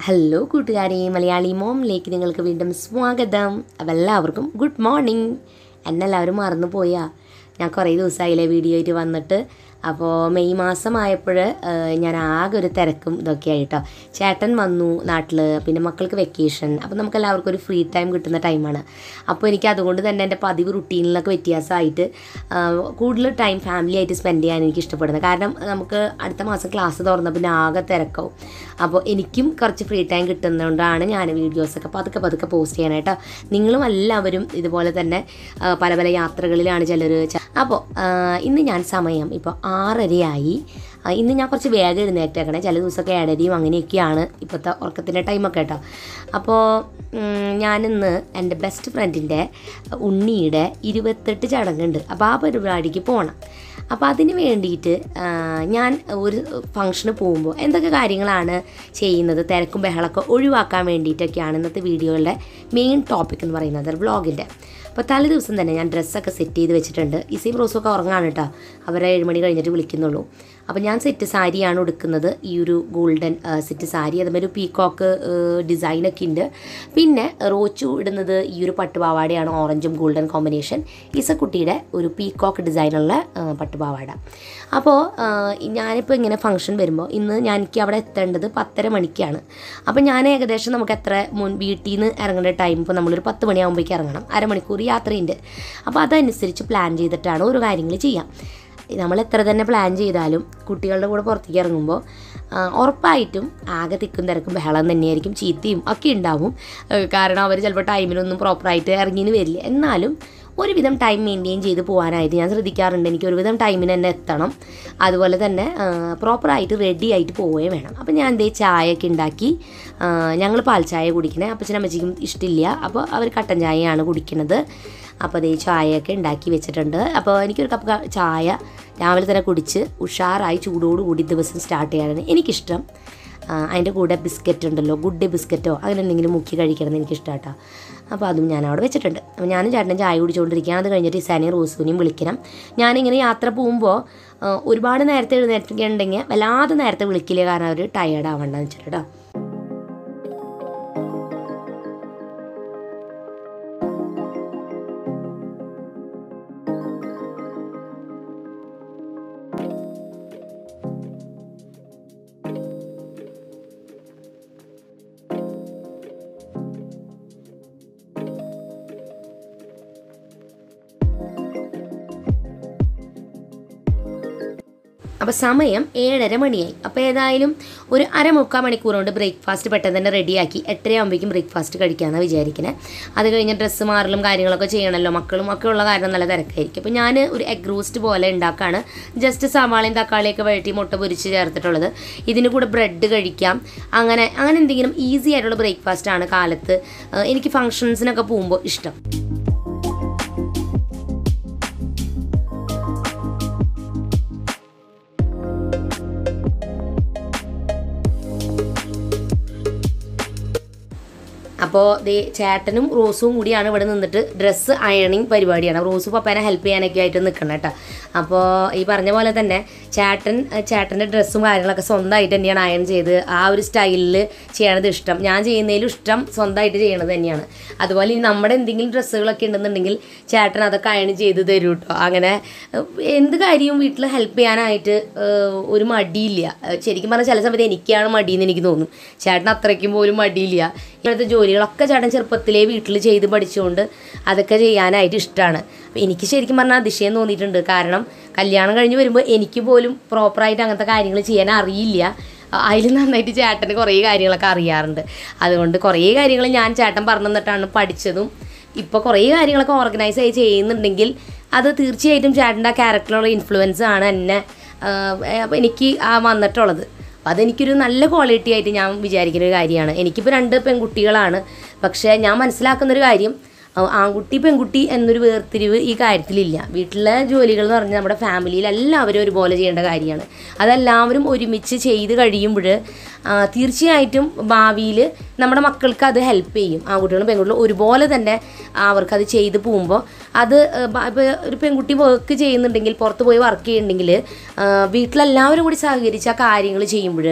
hello കൂട്ടുകാരെ മലയാളി മോമിലേക്ക് നിങ്ങൾക്ക് വീണ്ടും സ്വാഗതം അപ്പോൾ എല്ലാവർക്കും ഗുഡ് മോർണിംഗ് എന്നെല്ലാവരും മറന്നു പോയാ ഞാൻ കുറേ ദിവസമായില്ലേ വീഡിയോ ആയിട്ട് വന്നിട്ട് അപ്പോൾ മെയ് മാസമായപ്പോൾ ഞാൻ ആകെ ഒരു തിരക്കും ഇതൊക്കെ ആയിട്ടോ ചേട്ടൻ വന്നു നാട്ടിൽ പിന്നെ മക്കൾക്ക് വെക്കേഷൻ അപ്പോൾ നമുക്ക് എല്ലാവർക്കും ഒരു ഫ്രീ ടൈം കിട്ടുന്ന ടൈമാണ് അപ്പോൾ എനിക്ക് അതുകൊണ്ട് തന്നെ എൻ്റെ പതിവ് റുട്ടീനിലൊക്കെ വ്യത്യാസമായിട്ട് ആ, കൂടുതൽ ടൈം ഫാമിലി ആയിട്ട് സ്പെൻഡ് ചെയ്യാൻ എനിക്ക് ഇഷ്ടപ്പെടുന്നത് കാരണം നമുക്ക് അടുത്ത മാസം ക്ലാസ് തുറന്ന പിന്നെ ആകെ തിരക്കാവും അപ്പോൾ എനിക്കും കുറച്ച് ഫ്രീ ടൈം കിട്ടുന്നതുകൊണ്ടാണ് ഞാൻ വീഡിയോസൊക്കെ പതുക്കെ പതുക്കെ പോസ്റ്റ് ചെയ്യാനായിട്ട് നിങ്ങളും എല്ലാവരും ഇതുപോലെ തന്നെ ആ, പല പല യാത്രകളിലാണ് ചിലർ അപ്പോൾ ഇന്ന് ഞാൻ സമയം ഇപ്പോൾ ആറരയായി ആ, ഇന്ന് ഞാൻ കുറച്ച് വേഗം എഴുന്നേറ്റേക്കണേ ചില ദിവസമൊക്കെ ഏഴരയും അങ്ങനെയൊക്കെയാണ് ഇപ്പോഴത്തെ ഉറക്കത്തിൻ്റെ ടൈമൊക്കെ കേട്ടോ അപ്പോൾ ഉം, ഞാനിന്ന് എൻ്റെ ബെസ്റ്റ് ഫ്രണ്ടിൻ്റെ ഉണ്ണിയുടെ ഇരുപത്തെട്ട് ചടങ്ങുണ്ട് അപ്പോൾ ആ പരിപാടിക്ക് പോകണം അപ്പോൾ അതിന് വേണ്ടിയിട്ട് ആ, ഞാൻ ഒരു ഫംഗ്ഷന് പോകുമ്പോൾ എന്തൊക്കെ കാര്യങ്ങളാണ് ചെയ്യുന്നത് തിരക്കും ബഹളമൊക്കെ ഒഴിവാക്കാൻ വേണ്ടിയിട്ടൊക്കെയാണ് ഇന്നത്തെ വീഡിയോയുടെ മെയിൻ ടോപ്പിക് എന്ന് പറയുന്നത് വ്ളോഗിൻ്റെ അപ്പോൾ തലേ ദിവസം തന്നെ ഞാൻ ഡ്രസ്സൊക്കെ സെറ്റ് ചെയ്ത് വെച്ചിട്ടുണ്ട് ഇസയും റോസൊക്കെ ഉറങ്ങാണ് കേട്ടോ അവരെ ഏഴ് മണി കഴിഞ്ഞിട്ട് വിളിക്കുന്നുള്ളൂ അപ്പോൾ ഞാൻ സെറ്റ് സാരിയാണ് ഉടുക്കുന്നത് ഈ ഒരു ഗോൾഡൻ സെറ്റ് സാരി അതുപോലെ ഒരു പീക്കോക്ക് ഡിസൈനൊക്കെ ഉണ്ട് പിന്നെ റോച്ചു ഇടുന്നത് ഈ ഒരു പട്ടുപാവാടയാണ് ഓറഞ്ചും ഗോൾഡൻ കോമ്പിനേഷൻ ഇസക്കുട്ടിയുടെ ഒരു പീക്കോക്ക് ഡിസൈനുള്ള ആ, പട്ടുപാവാട അപ്പോൾ ഞാനിപ്പോൾ ഇങ്ങനെ ഫംഗ്ഷൻ വരുമ്പോൾ ഇന്ന് ഞാൻ എനിക്ക് അവിടെ എത്തേണ്ടത് പത്തര മണിക്കാണ് അപ്പോൾ ഞാൻ ഏകദേശം നമുക്ക് എത്ര മുൻ വീട്ടിൽ നിന്ന് ഇറങ്ങേണ്ട ടൈം ഇപ്പോൾ നമ്മളൊരു പത്ത് മണിയാകുമ്പോഴേക്ക് ഇറങ്ങണം അരമണിക്കൂർ യാത്രയുണ്ട് അപ്പോൾ അതനുസരിച്ച് പ്ലാൻ ചെയ്തിട്ടാണ് ഓരോ കാര്യങ്ങൾ ചെയ്യാം നമ്മൾ എത്ര തന്നെ പ്ലാൻ ചെയ്താലും കുട്ടികളുടെ കൂടെ പുറത്തേക്ക് ഇറങ്ങുമ്പോൾ ആ, ഉറപ്പായിട്ടും ആകെ തിക്കും തിരക്കും ബഹളം തന്നെയായിരിക്കും ചീത്തയും ഒക്കെ ഉണ്ടാവും ഏഹ് കാരണം അവർ ചിലപ്പോൾ ടൈമിനൊന്നും പ്രോപ്പറായിട്ട് ഇറങ്ങിന്ന് വരില്ല എന്നാലും ഒരുവിധം ടൈം മെയിൻറ്റെയിൻ ചെയ്ത് പോകാനായിട്ട് ഞാൻ ശ്രദ്ധിക്കാറുണ്ട് എനിക്ക് ഒരുവിധം ടൈമിന് തന്നെ എത്തണം അതുപോലെ തന്നെ പ്രോപ്പറായിട്ട് റെഡി ആയിട്ട് പോവുകയും വേണം അപ്പോൾ ഞാൻ എന്തേ ചായയൊക്കെ ഉണ്ടാക്കി ഞങ്ങൾ പാൽ ചായ കുടിക്കണേ അപ്പച്ചനും അമ്മച്ചിക്കും ഇഷ്ടമില്ല അപ്പോൾ അവർ കട്ടൻ ചായയാണ് കുടിക്കുന്നത് അപ്പോൾ അതേ ചായയൊക്കെ ഉണ്ടാക്കി വെച്ചിട്ടുണ്ട് അപ്പോൾ എനിക്കൊരു കപ്പ് ക- ചായ രാവിലെ തന്നെ കുടിച്ച് ഉഷാറായി ചൂടോടുകൂടി ദിവസം സ്റ്റാർട്ട് ചെയ്യാനാണ് എനിക്കിഷ്ടം ആ, അതിൻ്റെ കൂടെ ബിസ്ക്കറ്റ് ഉണ്ടല്ലോ ഗുഡ് ഡേ ബിസ്ക്കറ്റോ അങ്ങനെ എന്തെങ്കിലും മുക്കി കഴിക്കണം എന്ന് എനിക്കിഷ്ടമാട്ടോ അപ്പോൾ അതും ഞാൻ അവിടെ വെച്ചിട്ടുണ്ട് അപ്പോൾ ഞാനും ചേട്ടനും ചായ കുടിച്ചുകൊണ്ടിരിക്കുകയാണ് അത് കഴിഞ്ഞിട്ട് ഇസാനെയും റോസുവിനെയും വിളിക്കണം ഞാനിങ്ങനെ യാത്ര പോകുമ്പോൾ ആ, ഒരുപാട് നേരത്തെ എഴുന്നേറ്റുണ്ടെങ്കിൽ വല്ലാതെ നേരത്തെ വിളിക്കില്ല കാരണം അവർ ടയേർഡ് ആവണ്ടെന്ന് വെച്ചിട്ട് കേട്ടോ അപ്പോൾ സമയം ഏഴര മണിയായി അപ്പോൾ ഏതായാലും ഒരു അരമുക്കാൽ മണിക്കൂർ കൊണ്ട് ബ്രേക്ക്ഫാസ്റ്റ് പെട്ടെന്ന് തന്നെ റെഡിയാക്കി എട്ടരയാകുമ്പോഴേക്കും ബ്രേക്ക്ഫാസ്റ്റ് കഴിക്കാമെന്നാണ് വിചാരിക്കുന്നത് അത് കഴിഞ്ഞ് ഡ്രസ്സ് മാറലും കാര്യങ്ങളൊക്കെ ചെയ്യണമല്ലോ മക്കളും ഒക്കെ ഉള്ള കാരണം നല്ല തിരക്കായിരിക്കും അപ്പോൾ ഞാൻ ഒരു എഗ് റോസ്റ്റ് പോലെ ഉണ്ടാക്കുകയാണ് ജസ്റ്റ് സവാളയും തക്കാളിയൊക്കെ വഴറ്റി മുട്ട പൊരിച്ച് ചേർത്തിട്ടുള്ളത് ഇതിന് കൂടെ ബ്രെഡ് കഴിക്കാം അങ്ങനെ അങ്ങനെ എന്തെങ്കിലും ഈസി ആയിട്ടുള്ള ബ്രേക്ക്ഫാസ്റ്റ് ആണ് കാലത്ത് ഏഹ് എനിക്ക് ഫങ്ഷൻസിനൊക്കെ പോകുമ്പോൾ ഇഷ്ടം അപ്പോൾ ദേ ചേട്ടനും റോസും കൂടിയാണ് ഇവിടെ നിന്നിട്ട് ഡ്രസ്സ് അയണിങ് പരിപാടിയാണ് റോസ് പപ്പേനെ ഹെൽപ്പ് ചെയ്യാനൊക്കെ ആയിട്ട് നിൽക്കണം കേട്ടോ അപ്പോൾ ഈ പറഞ്ഞ പോലെ തന്നെ ചേട്ടൻ ചേട്ടൻ്റെ ഡ്രസ്സും കാര്യങ്ങളൊക്കെ സ്വന്തമായിട്ട് തന്നെയാണ് അയൺ ചെയ്ത് ആ ഒരു സ്റ്റൈലിൽ ചെയ്യണത് ഇഷ്ടം ഞാൻ ചെയ്യുന്നതിലും ഇഷ്ടം സ്വന്തമായിട്ട് ചെയ്യണത് തന്നെയാണ് അതുപോലെ ഇനി നമ്മുടെ എന്തെങ്കിലും ഡ്രസ്സുകളൊക്കെ ഉണ്ടെന്നുണ്ടെങ്കിൽ ചേട്ടൻ അതൊക്കെ അയൺ ചെയ്ത് തരും കേട്ടോ അങ്ങനെ ഏഹ്, എന്ത് കാര്യവും വീട്ടിൽ ഹെൽപ്പ് ചെയ്യാനായിട്ട് ഏഹ്, ഒരു മടിയില്ല ഏഹ്, ശരിക്കും പറഞ്ഞാൽ ചില സമയത്ത് എനിക്കാണ് മടിയെന്ന് എനിക്ക് തോന്നും ചേട്ടൻ അത്രയ്ക്കും പോലും മടിയില്ല ഇങ്ങനത്തെ ജോലികളൊക്കെ ചേട്ടൻ ചെറുപ്പത്തിലേ വീട്ടിൽ ചെയ്ത് പഠിച്ചുകൊണ്ട് അതൊക്കെ ചെയ്യാനായിട്ട് ഇഷ്ടമാണ് അപ്പോൾ എനിക്ക് ശരിക്കും പറഞ്ഞാൽ അതിശയം തോന്നിയിട്ടുണ്ട് കാരണം കല്യാണം കഴിഞ്ഞ് വരുമ്പോൾ എനിക്ക് പോലും പ്രോപ്പറായിട്ട് അങ്ങനത്തെ കാര്യങ്ങൾ ചെയ്യാൻ അറിയില്ല അതിൽ നന്നായിട്ട് ചേട്ടന് കുറേ കാര്യങ്ങളൊക്കെ അറിയാറുണ്ട് അതുകൊണ്ട് കുറേ കാര്യങ്ങൾ ഞാൻ ചേട്ടൻ പറഞ്ഞു തന്നിട്ടാണ് പഠിച്ചതും ഇപ്പോൾ കുറേ കാര്യങ്ങളൊക്കെ ഓർഗനൈസ് ആയി ചെയ്യുന്നുണ്ടെങ്കിൽ അത് തീർച്ചയായിട്ടും ചേട്ടൻ്റെ ആ ക്യാരക്ടറിലുള്ള ഇൻഫ്ലുവൻസ് ആണ് എന്നെ അപ്പോൾ എനിക്ക് ആ വന്നിട്ടുള്ളത് അപ്പോൾ അതെനിക്കൊരു നല്ല ക്വാളിറ്റി ആയിട്ട് ഞാൻ വിചാരിക്കുന്ന ഒരു കാര്യമാണ് എനിക്കിപ്പോൾ രണ്ട് പെൺകുട്ടികളാണ് പക്ഷേ ഞാൻ മനസ്സിലാക്കുന്നൊരു കാര്യം ആ, ആൺകുട്ടി പെൺകുട്ടി എന്നൊരു വേർതിരിവ് ഈ കാര്യത്തിലില്ല വീട്ടിലെ ജോലികൾ എന്ന് പറഞ്ഞാൽ നമ്മുടെ ഫാമിലിയിൽ എല്ലാവരും ഒരുപോലെ ചെയ്യേണ്ട കാര്യമാണ് അതെല്ലാവരും ഒരുമിച്ച് ചെയ്ത് കഴിയുമ്പോൾ തീർച്ചയായിട്ടും ഭാവിയിൽ നമ്മുടെ മക്കൾക്ക് അത് ഹെൽപ്പ് ചെയ്യും ആൺകുട്ടികളും പെൺകുട്ടികളും ഒരുപോലെ തന്നെ അവർക്കത് ചെയ്ത് പോകുമ്പോൾ അത് ഇപ്പോൾ ഒരു പെൺകുട്ടി വർക്ക് ചെയ്യുന്നുണ്ടെങ്കിൽ പുറത്ത് പോയി വർക്ക് ചെയ്യുന്നുണ്ടെങ്കിൽ വീട്ടിലെല്ലാവരും കൂടി സഹകരിച്ച് ആ കാര്യങ്ങൾ ചെയ്യുമ്പോൾ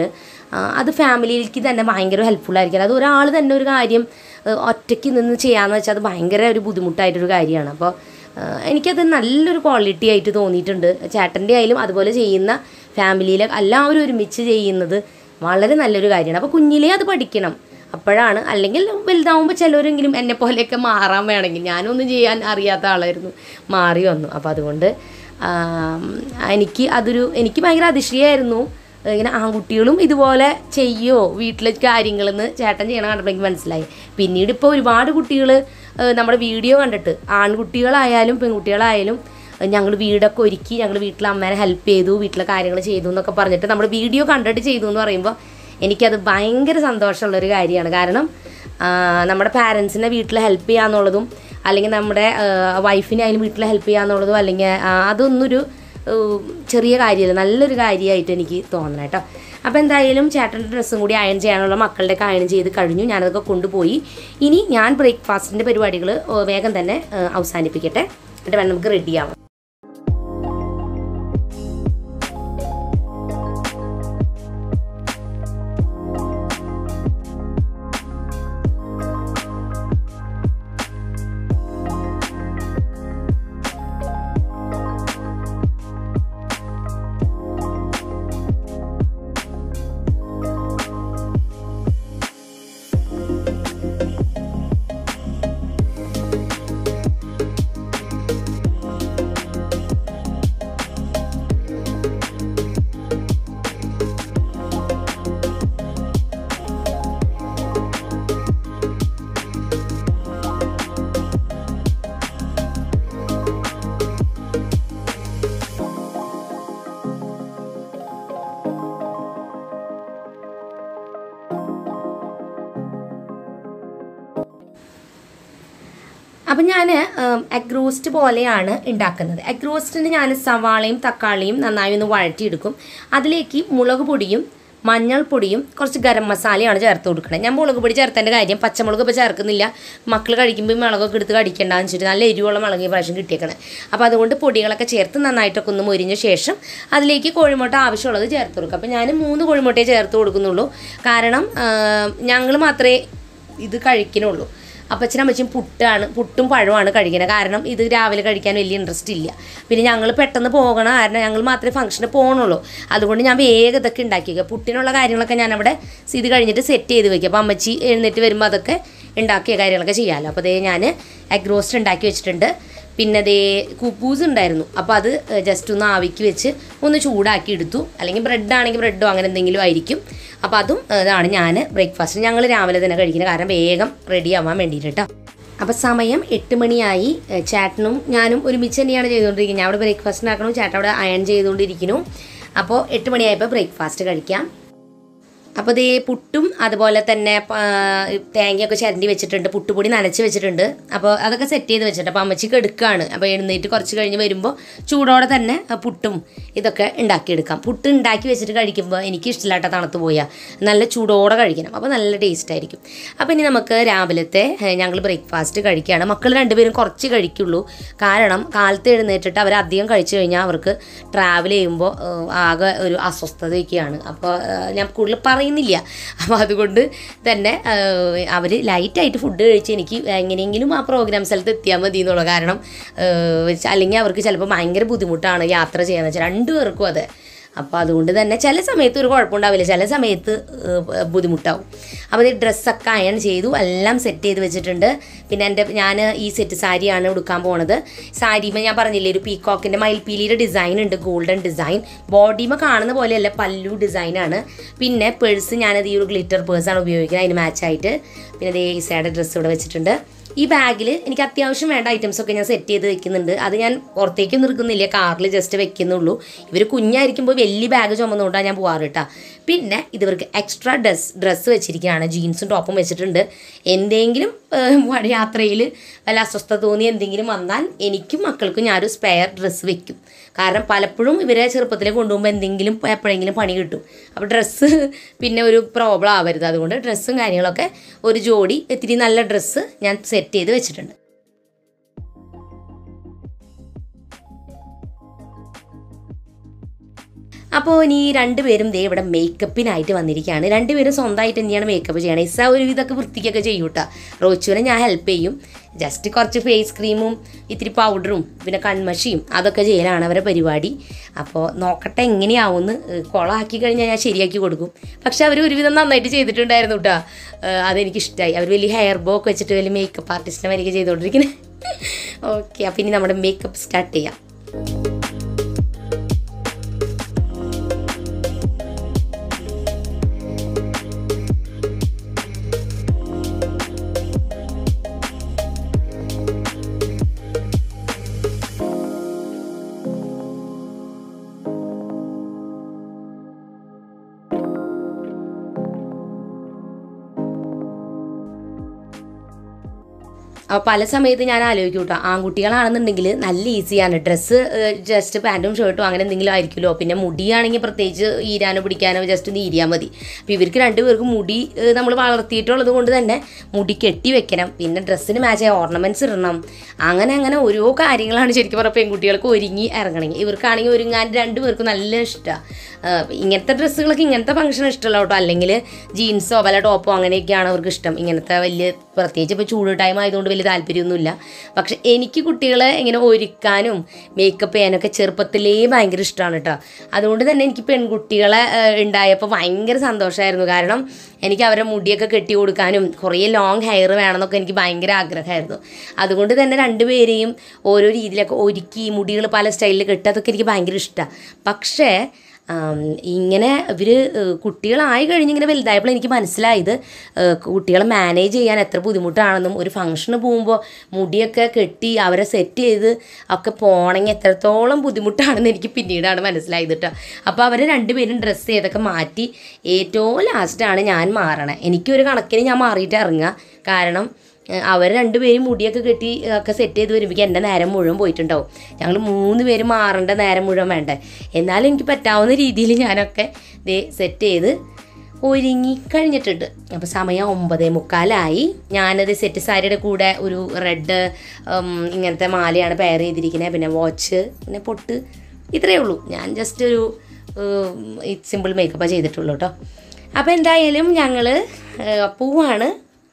ആ, അത് ഫാമിലിയിലേക്ക് തന്നെ ഭയങ്കര ഹെൽപ്ഫുൾ ആയിരിക്കും അത് ഒരാൾ തന്നെ ഒരു കാര്യം ആ, ഒറ്റയ്ക്ക് നിന്ന് ചെയ്യാന്ന് വെച്ചാൽ അത് ഭയങ്കര ഒരു ബുദ്ധിമുട്ടായിട്ടൊരു കാര്യമാണ് അപ്പോൾ ആ, എനിക്കത് നല്ലൊരു ക്വാളിറ്റി ആയിട്ട് തോന്നിയിട്ടുണ്ട് ചേട്ടൻ്റെ ആയാലും അതുപോലെ ചെയ്യുന്ന ഫാമിലിയിലെ എല്ലാവരും ഒരുമിച്ച് ചെയ്യുന്നത് വളരെ നല്ലൊരു കാര്യമാണ് അപ്പോൾ കുഞ്ഞിലേ അത് പഠിക്കണം അപ്പോഴാണ് അല്ലെങ്കിൽ വലുതാവുമ്പോൾ ചിലവരെങ്കിലും എന്നെ പോലെയൊക്കെ മാറാൻ വേണമെങ്കിൽ ഞാനൊന്നും ചെയ്യാൻ അറിയാത്ത ആളായിരുന്നു മാറി വന്നു അപ്പോൾ അതുകൊണ്ട് ആം, എനിക്ക് അതൊരു എനിക്ക് ഭയങ്കര അതിശയമായിരുന്നു ഇങ്ങനെ ആൺകുട്ടികളും ഇതുപോലെ ചെയ്യോ വീട്ടിലെ കാര്യങ്ങളെന്ന് ചേട്ടൻ ചെയ്യണ കണ്ടപ്പോൾ എനിക്ക് മനസ്സിലായി പിന്നീട് ഇപ്പോൾ ഒരുപാട് കുട്ടികൾ നമ്മുടെ വീഡിയോ കണ്ടിട്ട് ആൺകുട്ടികളായാലും പെൺകുട്ടികളായാലും ഞങ്ങൾ വീടൊക്കെ ഒരുക്കി ഞങ്ങൾ വീട്ടിലെ അമ്മേനെ ഹെൽപ്പ് ചെയ്തു വീട്ടിലെ കാര്യങ്ങൾ ചെയ്തു എന്നൊക്കെ പറഞ്ഞിട്ട് നമ്മുടെ വീഡിയോ കണ്ടിട്ട് ചെയ്തു എന്ന് പറയുമ്പോൾ എനിക്കത് ഭയങ്കര സന്തോഷമുള്ളൊരു കാര്യമാണ് കാരണം ആ, നമ്മുടെ പാരൻസിനെ വീട്ടിൽ ഹെൽപ്പ് ചെയ്യാന്നുള്ളതും അല്ലെങ്കിൽ നമ്മുടെ വൈഫിനെ അതിന് വീട്ടിൽ ഹെൽപ്പ് ചെയ്യാന്നുള്ളതും അല്ലെങ്കിൽ ആ, അതൊന്നൊരു ഏഹ്, ചെറിയ കാര്യമല്ല നല്ലൊരു കാര്യമായിട്ട് എനിക്ക് തോന്നണം കേട്ടോ അപ്പോൾ എന്തായാലും ചേട്ടൻ്റെ ഡ്രസ്സും കൂടി അയൺ ചെയ്യാനുള്ള മക്കളുടെയൊക്കെ അയൺ ചെയ്ത് കഴിഞ്ഞു ഞാനതൊക്കെ കൊണ്ടുപോയി ഇനി ഞാൻ ബ്രേക്ക്ഫാസ്റ്റിൻ്റെ പരിപാടികൾ വേഗം തന്നെ ഏഹ്, അവസാനിപ്പിക്കട്ടെ എന്നിട്ട് വേണം നമുക്ക് റെഡിയാവാം അപ്പം ഞാൻ എഗ് റോസ്റ്റ് പോലെയാണ് ഉണ്ടാക്കുന്നത് എഗ് റോസ്റ്റിന് ഞാൻ സവാളയും തക്കാളിയും നന്നായി ഒന്ന് വഴറ്റിയെടുക്കും അതിലേക്ക് മുളക് പൊടിയും മഞ്ഞൾപ്പൊടിയും കുറച്ച് ഗരം മസാലയാണ് ചേർത്ത് കൊടുക്കുന്നത് ഞാൻ മുളക് പൊടി ചേർത്തതിൻ്റെ കാര്യം പച്ചമുളക് ഇപ്പോൾ ചേർക്കുന്നില്ല മക്കൾ കഴിക്കുമ്പോൾ ഈ മുളകൊക്കെ എടുത്ത് കടിക്കേണ്ടെന്ന് വെച്ചിട്ട് നല്ല എരിവുള്ള മുളക് ഈ പ്രാവശ്യം കിട്ടിയേക്കണേ അപ്പോൾ അതുകൊണ്ട് പൊടികളൊക്കെ ചേർത്ത് നന്നായിട്ടൊക്കെ ഒന്ന് മൊരിഞ്ഞ ശേഷം അതിലേക്ക് കോഴിമുട്ട ആവശ്യമുള്ളത് ചേർത്ത് കൊടുക്കും അപ്പോൾ ഞാൻ മൂന്ന് കോഴിമുട്ടയെ ചേർത്ത് കൊടുക്കുന്നുള്ളൂ കാരണം ഞങ്ങൾ മാത്രമേ ഇത് കഴിക്കണുള്ളൂ അപ്പച്ചനും അമ്മച്ചും പുട്ടാണ് പുട്ടും പഴമാണ് കഴിക്കുന്നത് കാരണം ഇത് രാവിലെ കഴിക്കാൻ വലിയ ഇൻട്രസ്റ്റ് ഇല്ല പിന്നെ ഞങ്ങൾ പെട്ടെന്ന് പോകണം കാരണം ഞങ്ങൾ മാത്രമേ ഫംഗ്ഷന് പോകണുള്ളൂ അതുകൊണ്ട് ഞാൻ വേഗം ഇതൊക്കെ ഉണ്ടാക്കി വെക്കുക പുട്ടിനുള്ള കാര്യങ്ങളൊക്കെ ഞാൻ അവിടെ ഇത് കഴിഞ്ഞിട്ട് സെറ്റ് ചെയ്ത് വെക്കുക അപ്പോൾ അമ്മച്ചി എഴുന്നേറ്റ് വരുമ്പോൾ അതൊക്കെ ഉണ്ടാക്കിയ കാര്യങ്ങളൊക്കെ ചെയ്യാമല്ലോ അപ്പോൾ അതേ ഞാൻ എഗ് റോസ്റ്റ് ഉണ്ടാക്കി വെച്ചിട്ടുണ്ട് പിന്നെ ദേ കുബൂസ് ഉണ്ടായിരുന്നു അപ്പോൾ അത് ജസ്റ്റ് ഒന്ന് ആവിക്ക് വെച്ച് ഒന്ന് ചൂടാക്കി എടുത്തു അല്ലെങ്കിൽ ബ്രെഡ് ആണെങ്കിൽ ബ്രെഡോ അങ്ങനെ എന്തെങ്കിലും ആയിരിക്കും അപ്പോൾ അതും ഇതാണ് ഞാൻ ബ്രേക്ക്ഫാസ്റ്റ് ഞങ്ങൾ രാവിലെ തന്നെ കഴിക്കുന്നത് കാരണം വേഗം റെഡി ആവാൻ വേണ്ടിയിട്ട് കേട്ടോ അപ്പോൾ സമയം എട്ട് മണിയായി ഏഹ് ചേട്ടനും ഞാനും ഒരുമിച്ച് തന്നെയാണ് ചെയ്തുകൊണ്ടിരിക്കുന്നത് ഞാൻ അവിടെ ബ്രേക്ക്ഫാസ്റ്റ് ഉണ്ടാക്കണം ചേട്ടൻ അവിടെ അയൺ ചെയ്തുകൊണ്ടിരിക്കുന്നു അപ്പോൾ എട്ട് മണിയായപ്പോൾ ബ്രേക്ക്ഫാസ്റ്റ് കഴിക്കാം അപ്പോൾ ദേ പുട്ടും അതുപോലെ തന്നെ ആ, തേങ്ങയൊക്കെ ചിരണ്ടി വെച്ചിട്ടുണ്ട് പുട്ടുപൊടി നനച്ച് വെച്ചിട്ടുണ്ട് അപ്പോൾ അതൊക്കെ സെറ്റ് ചെയ്ത് വെച്ചിട്ടുണ്ട് അപ്പോൾ അമ്മച്ചിക്ക് എടുക്കുകയാണ് അപ്പോൾ എഴുന്നേറ്റ് കുറച്ച് കഴിഞ്ഞ് വരുമ്പോൾ ചൂടോടെ തന്നെ ആ പുട്ടും ഇതൊക്കെ ഉണ്ടാക്കിയെടുക്കാം പുട്ട് ഉണ്ടാക്കി വെച്ചിട്ട് കഴിക്കുമ്പോൾ എനിക്ക് ഇഷ്ടമില്ലാത്ത തണുത്ത് പോയാൽ നല്ല ചൂടോടെ കഴിക്കണം അപ്പോൾ നല്ല ടേസ്റ്റ് ആയിരിക്കും അപ്പോൾ ഇനി നമുക്ക് രാവിലത്തെ ഞങ്ങൾ ബ്രേക്ക്ഫാസ്റ്റ് കഴിക്കുകയാണ് മക്കൾ രണ്ടുപേരും കുറച്ച് കഴിക്കുള്ളൂ കാരണം കാലത്ത് എഴുന്നേറ്റിട്ട് അവർ അധികം കഴിച്ചു കഴിഞ്ഞാൽ അവർക്ക് ട്രാവൽ ചെയ്യുമ്പോൾ ആകെ ഒരു അസ്വസ്ഥതയൊക്കെയാണ് അപ്പോൾ ഞാൻ കൂടുതൽ പറയുന്നില്ല അപ്പോൾ അതുകൊണ്ട് തന്നെ അവർ ലൈറ്റായിട്ട് ഫുഡ് കഴിച്ച് എനിക്ക് എങ്ങനെയെങ്കിലും ആ പ്രോഗ്രാം സ്ഥലത്ത് എത്തിയാൽ മതി എന്നുള്ള കാരണം ഏഹ്, അല്ലെങ്കിൽ അവർക്ക് ചിലപ്പോൾ ഭയങ്കര ബുദ്ധിമുട്ടാണ് യാത്ര ചെയ്യാന്ന് വെച്ചാൽ രണ്ടുപേർക്കും അതെ അപ്പോൾ അതുകൊണ്ട് തന്നെ ചില സമയത്ത് ഒരു കുഴപ്പമുണ്ടാവില്ല ചില സമയത്ത് ഏഹ്, ബുദ്ധിമുട്ടാവും അപ്പോൾ ഈ ഡ്രസ്സൊക്കെ അയൺ ചെയ്തു എല്ലാം സെറ്റ് ചെയ്ത് വെച്ചിട്ടുണ്ട് പിന്നെ എൻ്റെ ഞാൻ ഈ സെറ്റ് സാരിയാണ് ഉടുക്കാൻ പോണത് സാരിമ ഞാൻ പറഞ്ഞില്ലേ ഒരു പീക്കോക്കിൻ്റെ മയിൽപീലിയുടെ ഡിസൈൻ ഉണ്ട് ഗോൾഡൻ ഡിസൈൻ ബോഡിമ കാണുന്ന പോലെയല്ല പല്ലു ഡിസൈനാണ് പിന്നെ പേഴ്സ് ഞാനത് ഈ ഒരു ഗ്ലിറ്റർ പേഴ്സാണ് ഉപയോഗിക്കുന്നത് അതിന് മാച്ചായിട്ട് പിന്നെ ദേ ഈസയുടെ ഡ്രസ്സ് ഇവിടെ വെച്ചിട്ടുണ്ട് ഈ ബാഗിൽ എനിക്ക് അത്യാവശ്യം വേണ്ട ഐറ്റംസ് ഒക്കെ ഞാൻ സെറ്റ് ചെയ്ത് വെക്കുന്നുണ്ട് അത് ഞാൻ പുറത്തേക്കൊന്നും എടുക്കുന്നില്ല കാറിൽ ജസ്റ്റ് വെക്കുന്നുള്ളൂ ഇവർ കുഞ്ഞായിരിക്കുമ്പോൾ വലിയ ബാഗ് ചുമന്നുകൊണ്ടാണ് ഞാൻ പോകാറ് കേട്ടോ പിന്നെ ഇതവർക്ക് എക്സ്ട്രാ ഡ്രസ് ഡ്രസ്സ് വെച്ചിരിക്കുകയാണ് ജീൻസും ടോപ്പും വെച്ചിട്ടുണ്ട് എന്തെങ്കിലും ഏഹ്, യാത്രയിൽ വല്ല അസ്വസ്ഥത തോന്നി എന്തെങ്കിലും വന്നാൽ എനിക്കും മക്കൾക്കും ഞാനൊരു സ്പെയർ ഡ്രസ്സ് വെക്കും കാരണം പലപ്പോഴും ഇവരെ ചെറുപ്പത്തിൽ കൊണ്ടുപോകുമ്പോൾ എന്തെങ്കിലും എപ്പോഴെങ്കിലും പണി കിട്ടും അപ്പോൾ ഡ്രസ്സ് പിന്നെ ഒരു പ്രോബ്ലം ആവരുത് അതുകൊണ്ട് ഡ്രസ്സും കാര്യങ്ങളൊക്കെ ഒരു ജോഡി ഇത്തിരി നല്ല ഡ്രസ്സ് ഞാൻ സെറ്റ് ചെയ്ത് വെച്ചിട്ടുണ്ട് അപ്പോൾ ഇനി രണ്ടുപേരും ദേ ഇവിടെ മേക്കപ്പിനായിട്ട് വന്നിരിക്കുകയാണ് രണ്ടുപേരും സ്വന്തമായിട്ട് തന്നെയാണ് മേക്കപ്പ് ചെയ്യണം ഇസ ഒരു ഇതൊക്കെ വൃത്തിക്കൊക്കെ ചെയ്യൂട്ടാ റോച്ചുവിനെ ഞാൻ ഹെൽപ്പ് ചെയ്യും ജസ്റ്റ് കുറച്ച് ഫേസ് ക്രീമും ഇത്തിരി പൗഡറും പിന്നെ കൺമഷിയും അതൊക്കെ ചെയ്യലാണ് അവരെ പരിപാടി അപ്പോൾ നോക്കട്ടെ എങ്ങനെയാവുമെന്ന് കുളമാക്കി കഴിഞ്ഞാൽ ഞാൻ ശരിയാക്കി കൊടുക്കും പക്ഷെ അവർ ഒരുവിധം നന്നായിട്ട് ചെയ്തിട്ടുണ്ടായിരുന്നു കേട്ടോ അതെനിക്കിഷ്ടമായി അവർ വലിയ ഹെയർ ബോ ഒക്കെ വെച്ചിട്ട് വലിയ മേക്കപ്പ് ആർട്ടിസ്റ്റിനെ വരിക ചെയ്തുകൊണ്ടിരിക്കുന്നത് ഓക്കെ അപ്പോൾ ഇനി നമ്മുടെ മേക്കപ്പ് സ്റ്റാർട്ട് ചെയ്യാം അപ്പോൾ പല സമയത്ത് ഞാൻ ആലോചിക്കും കേട്ടോ ആൺകുട്ടികളാണെന്നുണ്ടെങ്കിൽ നല്ല ഈസിയാണ് ഡ്രസ്സ് ജസ്റ്റ് പാൻറ്റും ഷർട്ടും അങ്ങനെ എന്തെങ്കിലും ആയിരിക്കുമല്ലോ പിന്നെ മുടിയാണെങ്കിൽ പ്രത്യേകിച്ച് ഈരാനോ പിടിക്കാനോ ജസ്റ്റ് ഒന്ന് ഈരിയാൽ മതി അപ്പോൾ ഇവർക്ക് രണ്ടുപേർക്കും മുടി നമ്മൾ വളർത്തിയിട്ടുള്ളത് കൊണ്ട് തന്നെ മുടി കെട്ടി വെക്കണം പിന്നെ ഡ്രസ്സിന് മാച്ചായ ഓർണമെൻറ്റ്സ് ഇടണം അങ്ങനെ അങ്ങനെ ഓരോ കാര്യങ്ങളാണ് ശരിക്കും പറഞ്ഞാൽ പെൺകുട്ടികൾക്ക് ഒരുങ്ങി ഇറങ്ങണമെങ്കിൽ ഇവർക്കാണെങ്കിൽ ഒരുങ്ങാൻ രണ്ടുപേർക്കും നല്ല ഇഷ്ടമാണ് ഇങ്ങനത്തെ ഡ്രസ്സുകളൊക്കെ ഇങ്ങനത്തെ ഫംഗ്ഷൻ ഇഷ്ടമല്ല കേട്ടോ അല്ലെങ്കിൽ ജീൻസോ വല്ല ടോപ്പോ അങ്ങനെയൊക്കെയാണ് അവർക്ക് ഇഷ്ടം ഇങ്ങനത്തെ വലിയ പ്രത്യേകിച്ച് ഇപ്പോൾ ചൂട് ടൈം ആയതുകൊണ്ട് വലിയ താല്പര്യമൊന്നുമില്ല പക്ഷെ എനിക്ക് കുട്ടികളെ ഇങ്ങനെ ഒരുക്കാനും മേക്കപ്പ് ചെയ്യാനൊക്കെ ചെറുപ്പത്തിലേ ഭയങ്കര ഇഷ്ടമാണ് കേട്ടോ അതുകൊണ്ട് തന്നെ എനിക്ക് പെൺകുട്ടികളെ ഏഹ്, ഉണ്ടായപ്പോൾ ഭയങ്കര സന്തോഷമായിരുന്നു കാരണം എനിക്ക് അവരെ മുടിയൊക്കെ കെട്ടി കൊടുക്കാനും കുറേ ലോങ് ഹെയർ വേണമെന്നൊക്കെ എനിക്ക് ഭയങ്കര ആഗ്രഹമായിരുന്നു അതുകൊണ്ട് തന്നെ രണ്ടുപേരെയും ഓരോ രീതിയിലൊക്കെ ഒരുക്കി മുടികൾ പല സ്റ്റൈലിൽ കെട്ടുക അതൊക്കെ എനിക്ക് ഭയങ്കര ഇഷ്ടമാണ് പക്ഷേ ആം, ഇങ്ങനെ ഇവർ കുട്ടികളായി കഴിഞ്ഞ് ഇങ്ങനെ വലുതായപ്പോൾ എനിക്ക് മനസ്സിലായത് ഏഹ്, കുട്ടികളെ മാനേജ് ചെയ്യാൻ എത്ര ബുദ്ധിമുട്ടാണെന്നും ഒരു ഫംഗ്ഷന് പോകുമ്പോൾ മുടിയൊക്കെ കെട്ടി അവരെ സെറ്റ് ചെയ്ത് ഒക്കെ പോകണമെങ്കിൽ എത്രത്തോളം ബുദ്ധിമുട്ടാണെന്ന് എനിക്ക് പിന്നീടാണ് മനസ്സിലായത് കേട്ടോ അപ്പോൾ അവർ രണ്ടുപേരും ഡ്രസ്സ് ചെയ്തൊക്കെ മാറ്റി ഏറ്റവും ലാസ്റ്റാണ് ഞാൻ മാറണേ എനിക്കൊരു കണക്കിന് ഞാൻ മാറിയിട്ട് ഇറങ്ങുക കാരണം അവർ രണ്ടുപേരും മുടിയൊക്കെ കെട്ടി ഏഹ്, ഒക്കെ സെറ്റ് ചെയ്ത് വരുമ്പോഴേക്കും എൻ്റെ നേരം മുഴുവൻ പോയിട്ടുണ്ടാവും ഞങ്ങൾ മൂന്ന് പേര് മാറേണ്ട നേരം മുഴുവൻ വേണ്ടേ എന്നാലും എനിക്ക് പറ്റാവുന്ന രീതിയിൽ ഞാനൊക്കെ ദേ സെറ്റ് ചെയ്ത് ഒരുങ്ങി കഴിഞ്ഞിട്ടുണ്ട് അപ്പോൾ സമയം ഒമ്പതേ മുക്കാലായി ഞാനത് സെറ്റ് സാരിയുടെ കൂടെ ഒരു റെഡ് ഇങ്ങനത്തെ മാലയാണ് പെയർ ചെയ്തിരിക്കുന്നത് പിന്നെ വാച്ച് പിന്നെ പൊട്ട് ഇത്രയേ ഉള്ളൂ ഞാൻ ജസ്റ്റ് ഒരു സിമ്പിൾ മേക്കപ്പ് ചെയ്തിട്ടുള്ളൂ കേട്ടോ അപ്പോൾ എന്തായാലും ഞങ്ങൾ പൂവാണ്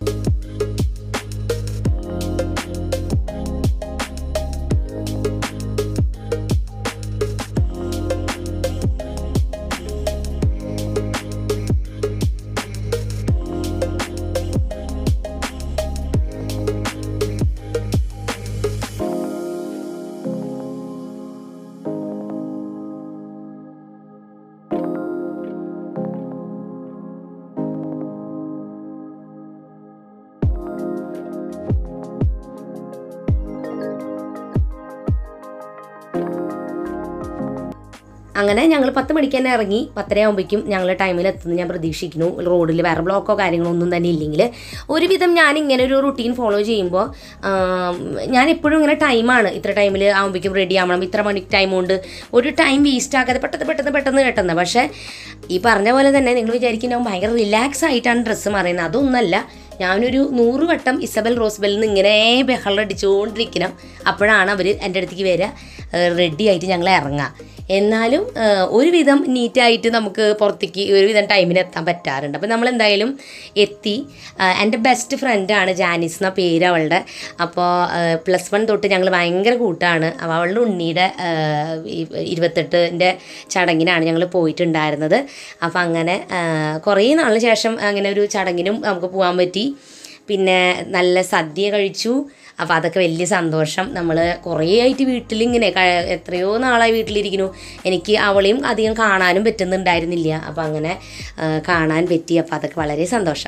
അങ്ങനെ ഞങ്ങൾ പത്ത് മണിക്ക് തന്നെ ഇറങ്ങി പത്തര ആകുമ്പോഴേക്കും ഞങ്ങൾ ടൈമിൽ എത്തുന്നു ഞാൻ പ്രതീക്ഷിക്കുന്നു റോഡിൽ വേറെ ബ്ലോക്കോ കാര്യങ്ങളോ ഒന്നും തന്നെ ഇല്ലെങ്കിൽ ഒരുവിധം ഞാൻ ഇങ്ങനെ ഒരു റുട്ടീൻ ഫോളോ ചെയ്യുമ്പോൾ ഞാൻ എപ്പോഴും ഇങ്ങനെ ടൈമാണ് ഇത്ര ടൈമിൽ ആകുമ്പോഴേക്കും റെഡി ആവണം ഇത്ര മണി ടൈം കൊണ്ട് ഒരു ടൈം വേസ്റ്റ് ആക്കാതെ പെട്ടെന്ന് പെട്ടെന്ന് പെട്ടെന്ന് പെട്ടെന്ന് പക്ഷേ ഈ പറഞ്ഞ പോലെ തന്നെ നിങ്ങൾ വിചാരിക്കുന്ന ഭയങ്കര റിലാക്സ് ആയിട്ടാണ് ഡ്രസ്സ് മാറുന്നത് അതൊന്നല്ല ഞാനൊരു നൂറ് വട്ടം ഇസബൽ റോസ്ബെല്ലിൽ നിന്ന് ഇങ്ങനെ ബഹളം അടിച്ചുകൊണ്ടിരിക്കണം അപ്പോഴാണ് അവർ എൻ്റെ അടുത്തേക്ക് വരിക റെഡി ആയിട്ട് ഞങ്ങൾ ഇറങ്ങുക എന്നാലും ആ, ഒരുവിധം നീറ്റായിട്ട് നമുക്ക് പുറത്തേക്ക് ഒരുവിധം ടൈമിന് എത്താൻ പറ്റാറുണ്ട് അപ്പോൾ നമ്മൾ എന്തായാലും എത്തി ആ, എൻ്റെ ബെസ്റ്റ് ഫ്രണ്ടാണ് ജാനിസ് എന്ന പേര് അവളുടെ അപ്പോൾ പ്ലസ് വൺ തൊട്ട് ഞങ്ങൾ ഭയങ്കര കൂട്ടാണ് അപ്പോൾ അവളുടെ ഉണ്ണിയുടെ ആ, ഈ- ഇരുപത്തെട്ടിൻ്റെ ചടങ്ങിനാണ് ഞങ്ങൾ പോയിട്ടുണ്ടായിരുന്നത് അപ്പോൾ അങ്ങനെ ആ, കുറേ നാളിന് ശേഷം അങ്ങനെ ഒരു ചടങ്ങിനും നമുക്ക് പോകാൻ പറ്റി പിന്നെ നല്ല സദ്യ കഴിച്ചു അപ്പോൾ അതൊക്കെ വലിയ സന്തോഷം നമ്മൾ കുറേ ആയിട്ട് വീട്ടിലിങ്ങനെ ക- എത്രയോ നാളായി വീട്ടിലിരിക്കുന്നു എനിക്ക് അവളെയും അധികം കാണാനും പറ്റുന്നുണ്ടായിരുന്നില്ല അപ്പോൾ അങ്ങനെ ആ, കാണാൻ പറ്റി അപ്പോൾ അതൊക്കെ വളരെ സന്തോഷം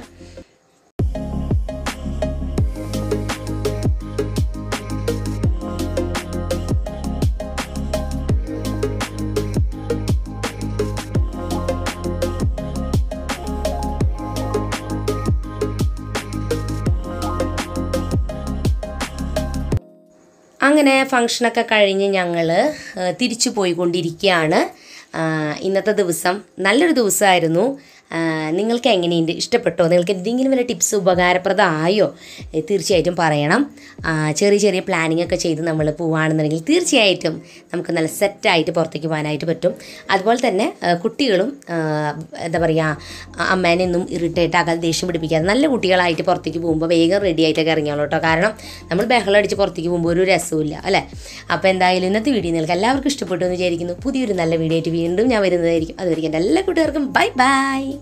അങ്ങനെ ഫങ്ഷനൊക്കെ കഴിഞ്ഞ് ഞങ്ങൾ തിരിച്ചു പോയിക്കൊണ്ടിരിക്കുകയാണ് ആ, ഇന്നത്തെ ദിവസം നല്ലൊരു ദിവസമായിരുന്നു ആ, നിങ്ങൾക്ക് എങ്ങനെയുണ്ട് ഇഷ്ടപ്പെട്ടോ നിങ്ങൾക്ക് എന്തെങ്കിലും വല്ല ടിപ്സ് ഉപകാരപ്രദമായോ ഏ, തീർച്ചയായിട്ടും പറയണം ആ, ചെറിയ ചെറിയ പ്ലാനിങ് ഒക്കെ ചെയ്ത് നമ്മൾ പോവുകയാണെന്നുണ്ടെങ്കിൽ തീർച്ചയായിട്ടും നമുക്ക് നല്ല സെറ്റായിട്ട് പുറത്തേക്ക് പോകാനായിട്ട് പറ്റും അതുപോലെ തന്നെ ആ, കുട്ടികളും ആ, എന്താ പറയുക അമ്മേനെ ഒന്നും ഇറിറ്റേറ്റ് ആക്കാതെ ദേഷ്യം പിടിപ്പിക്കാതെ നല്ല കുട്ടികളായിട്ട് പുറത്തേക്ക് പോകുമ്പോൾ വേഗം റെഡി ആയിട്ടൊക്കെ ഇറങ്ങിയോളൂ കേട്ടോ കാരണം നമ്മൾ ബഹളം അടിച്ച് പുറത്തേക്ക് പോകുമ്പോൾ ഒരു രസമില്ല അല്ലേ അപ്പോൾ എന്തായാലും ഇന്നത്തെ വീഡിയോ നിങ്ങൾക്ക് എല്ലാവർക്കും ഇഷ്ടപ്പെട്ടു എന്ന് വിചാരിക്കുന്നു പുതിയൊരു നല്ല വീഡിയോ ആയിട്ട് വീണ്ടും ഞാൻ വരുന്നതായിരിക്കും അതുവരെയ്ക്കും എൻ്റെ എല്ലാ കൂട്ടുകാർക്കും ബൈ ബൈ